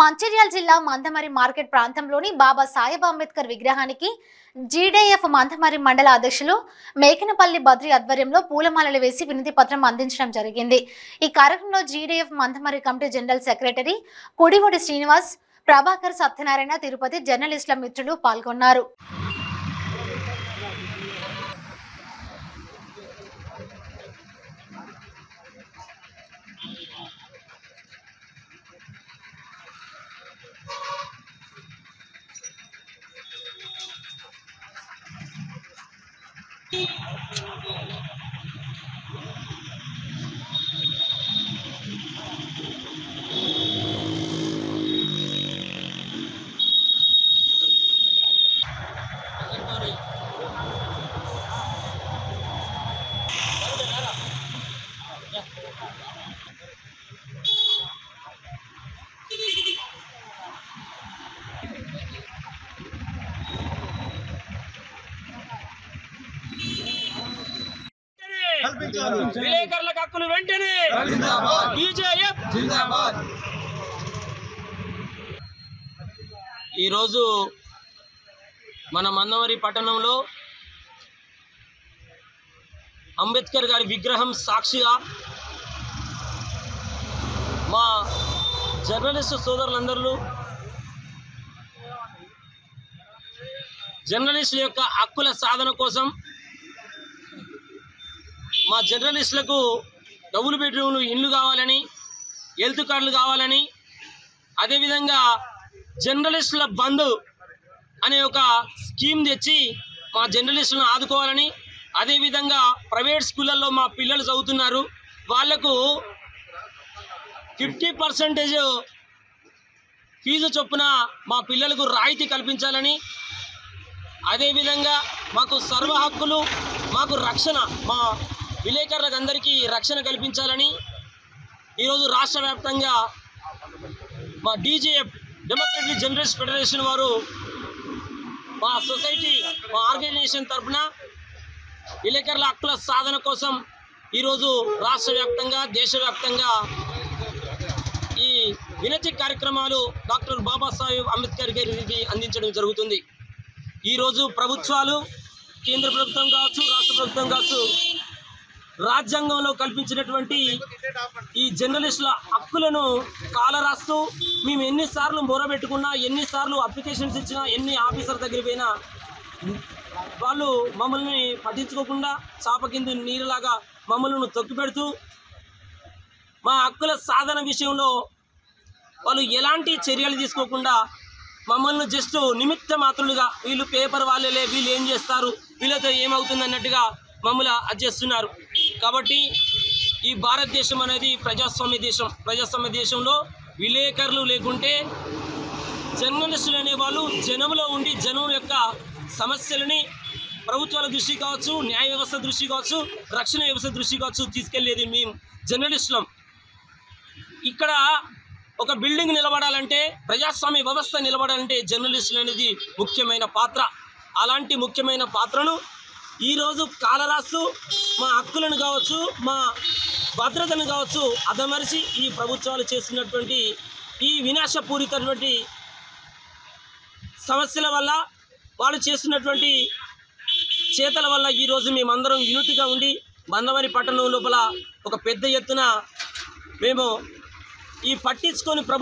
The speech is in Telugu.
మంచిర్యాల జిల్లా మందమరి మార్కెట్ ప్రాంతంలోని బాబా సాహెబ్ అంబేద్కర్ విగ్రహానికి జీడీఎఫ్ మందమరి మండల అధ్యక్షులు మేకనపల్లి బద్రి ఆధ్వర్యంలో పూలమాలలు వేసి వినతి పత్రం అందించడం జరిగింది ఈ కార్యక్రమంలో GDF Mandamarri committee general secretary Kudimudi Srinivas Prabhakar Satyanarayana Tirupati జర్నలిస్టుల మిత్రులు పాల్గొన్నారు కల్పించాలి విలేకరులకు హక్కులు వెంటనే జిందాబాద్. బీజేఎఫ్ జిందాబాద్ ఈరోజు మన మందవరి పట్టణంలో అంబేద్కర్ గారి విగ్రహం సాక్షిగా మా జర్నలిస్టు సోదరులందరూ జర్నలిస్టుల యొక్క హక్కుల సాధన కోసం మా జర్నలిస్టులకు డబుల్ బెడ్రూమ్లు ఇండ్లు కావాలని హెల్త్ కార్డులు కావాలని అదేవిధంగా జర్నలిస్టుల బంధు అనే ఒక స్కీమ్ తెచ్చి మా జర్నలిస్టులను ఆదుకోవాలని అదేవిధంగా ప్రైవేట్ స్కూళ్ళల్లో మా పిల్లలు చదువుతున్నారు వాళ్లకు ఫిఫ్టీ పర్సెంటేజ్ ఫీజు చొప్పున మా పిల్లలకు రాయితీ కల్పించాలని అదేవిధంగా మాకు సర్వ హక్కులు మాకు రక్షణ మా విలేకరులకు అందరికీ రక్షణ కల్పించాలని ఈరోజు రాష్ట్ర వ్యాప్తంగా మా డీజేఎఫ్ డెమోక్రటిక్ జర్నలిస్ట్ ఫెడరేషన్ వారు మా సొసైటీ మా ఆర్గనైజేషన్ తరఫున విలేకరుల హక్కుల సాధన కోసం ఈరోజు రాష్ట్ర వ్యాప్తంగా దేశవ్యాప్తంగా ఈ వినతి కార్యక్రమాలు డాక్టర్ బాబాసాహెబ్ అంబేద్కర్ గారికి అందించడం జరుగుతుంది ఈరోజు ప్రభుత్వాలు కేంద్ర ప్రభుత్వం కావచ్చు రాష్ట్ర ప్రభుత్వం కావచ్చు రాజ్యాంగంలో కల్పించినటువంటి ఈ జర్నలిస్టుల హక్కులను కాలరాస్తూ మేము ఎన్నిసార్లు మొరబెట్టుకున్నా ఎన్నిసార్లు అప్లికేషన్స్ ఇచ్చినా ఎన్ని ఆఫీసర్ దగ్గర పోయినా వాళ్ళు మమ్మల్ని పట్టించుకోకుండా చాప కింద నీరులాగా మమ్మల్ని తొక్కిపెడుతూ మా హక్కుల సాధన విషయంలో వాళ్ళు ఎలాంటి చర్యలు తీసుకోకుండా మమ్మల్ని జస్ట్ నిమిత్త మాత్రులుగా వీళ్ళు పేపర్ వాళ్ళలే వీళ్ళు ఏం చేస్తారు వీళ్ళతో ఏమవుతుంది అన్నట్టుగా మమ్మల్ని అధ్యస్తున్నారు కాబట్టి ఈ భారతదేశం అనేది ప్రజాస్వామ్య దేశం ప్రజాస్వామ్య దేశంలో విలేకరులు లేకుంటే జర్నలిస్టులు అనేవాళ్ళు జనంలో ఉండి జనం యొక్క సమస్యలని ప్రభుత్వాల దృష్టి కావచ్చు న్యాయ వ్యవస్థ దృష్టి కావచ్చు రక్షణ వ్యవస్థ దృష్టి కావచ్చు తీసుకెళ్లేది మేము జర్నలిస్టులం ఇక్కడ ఒక బిల్డింగ్ నిలబడాలంటే ప్రజాస్వామ్య వ్యవస్థ నిలబడాలంటే జర్నలిస్టులు అనేది ముఖ్యమైన పాత్ర అలాంటి ముఖ్యమైన పాత్రను ఈరోజు కాలరాస్తూ మా హక్కులను కావచ్చు మా భద్రతను కావచ్చు అదమరిచి ఈ ప్రభుత్వాలు చేస్తున్నటువంటి ఈ వినాశపూరితటువంటి సమస్యల వల్ల వాళ్ళు చేస్తున్నటువంటి చేతల వల్ల ఈరోజు మేమందరం యూనిట్గా ఉండి బందవరి పట్టణం లోపల ఒక పెద్ద ఎత్తున మేము ఈ పట్టించుకొని ప్రభు